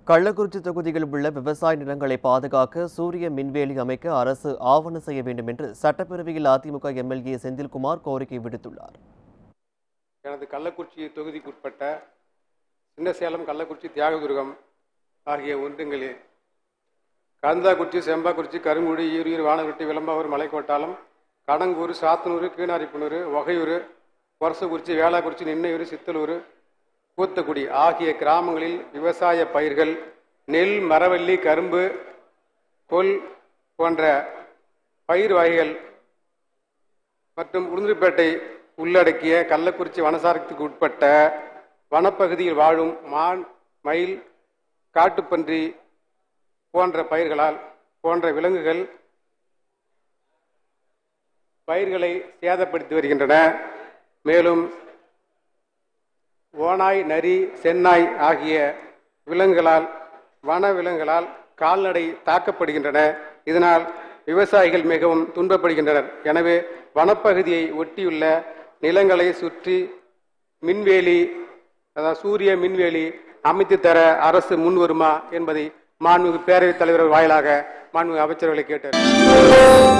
கள்ளக்குறிச்சி தொகுதியில் உள்ள விவசாய நிலங்களை பாதுகாக்க சூரிய மின்வேலி அமைக்க அரசு ஆவணம் செய்ய வேண்டும் என்று சட்டப்பேரவையில் அதிமுக எம்எல்ஏ செந்தில்குமார் கோரிக்கை விடுத்துள்ளார் எனது கள்ளக்குறிச்சி தொகுதிக்குட்பட்ட சின்னசேலம் கள்ளக்குறிச்சி தியாகதுர்கம் ஆகிய ஒன்றியங்களில் கந்தாக்குறிச்சி செம்பாக்குறிச்சி கருங்குடி ஈரூர் வானவெட்டி விளம்பாவூர் மலைக்கோட்டாலம் கடங்கூர் சாத்தனூர் கீழாரிப்புனூர் ஒகையூர் பொரசக்குறிச்சி வேளாக்குறிச்சி நின்னையூர் சித்தலூர் கூத்தக்குடி ஆகிய கிராமங்களில் விவசாய பயிர்கள் நெல் மரவள்ளி கரும்பு கொல் போன்ற பயிர் வகைகள் மற்றும் உளுந்தூர்பேட்டை உள்ளடக்கிய கள்ளக்குறிச்சி வனசாரத்துக்கு உட்பட்ட வனப்பகுதியில் வாழும் மான் மயில் காட்டுப்பன்றி போன்ற பயிர்களால் போன்ற விலங்குகள் பயிர்களை சேதப்படுத்தி வருகின்றன மேலும் ஓநாய் நரி சென்னாய் ஆகிய விலங்குகளால் வன விலங்குகளால் கால்நடை தாக்கப்படுகின்றன இதனால் விவசாயிகள் மிகவும் துன்பப்படுகின்றனர் எனவே வனப்பகுதியை ஒட்டியுள்ள நிலங்களை சுற்றி மின்வேலி அதாவது சூரிய மின்வேலி அமைத்து தர அரசு முன் வருமா என்பதை மாண்புமிகு பேரவைத் தலைவர் வாயிலாக மாண்புமிகு அமைச்சர்களை கேட்டார்